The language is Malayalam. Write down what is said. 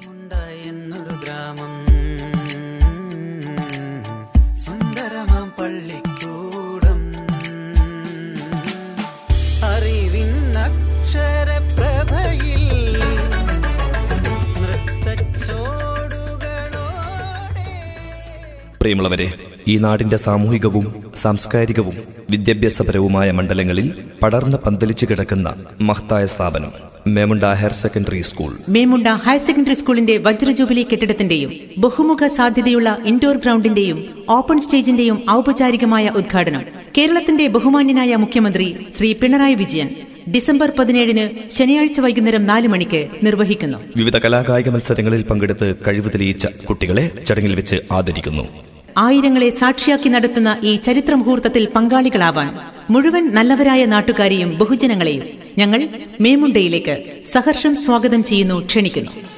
മേമുണ്ട എന്നൊരു ഗ്രാമം സുന്ദരമാം പള്ളിക്കൂടം അറിവിൻ അക്ഷരപ്രഭയിൽ നൃത്തച്ചോടുകളോടെ പ്രിയമുള്ളവരെ ഈ നാടിന്റെ സാമൂഹികവും സാംസ്കാരികവും വിദ്യാഭ്യാസപരവുമായ മണ്ഡലങ്ങളിൽ പടർന്ന് പന്തലിച്ചു കിടക്കുന്ന മഹത്തായ സ്ഥാപനം Memunda higher secondary school Memunda higher secondary സ്കൂളിന്റെ വജ്രജൂബിലി കെട്ടിടത്തിന്റെയും ബഹുമുഖ സാധ്യതയുള്ള ഇൻഡോർ ഗ്രൗണ്ടിന്റെയും ഓപ്പൺ സ്റ്റേജിന്റെയും ഔപചാരികമായ ഉദ്ഘാടനം കേരളത്തിന്റെ ബഹുമാന്യനായ മുഖ്യമന്ത്രി ശ്രീ പിണറായി വിജയൻ ഡിസംബർ പതിനേഴിന് ശനിയാഴ്ച വൈകുന്നേരം നാല് മണിക്ക് നിർവഹിക്കുന്നു വിവിധ കലാകായിക മത്സരങ്ങളിൽ പങ്കെടുത്ത് കഴിവ് തെളിയിച്ച കുട്ടികളെ ചടങ്ങിൽ വെച്ച് ആദരിക്കുന്നു ആയിരങ്ങളെ സാക്ഷിയാക്കി നടത്തുന്ന ഈ ചരിത്ര മുഹൂർത്തത്തിൽ പങ്കാളികളാവാൻ മുഴുവൻ നല്ലവരായ നാട്ടുകാരെയും ബഹുജനങ്ങളെയും ഞങ്ങൾ മേമുണ്ടയിലേക്ക് സഹർഷം സ്വാഗതം ചെയ്യുന്നു ക്ഷണിക്കുന്നു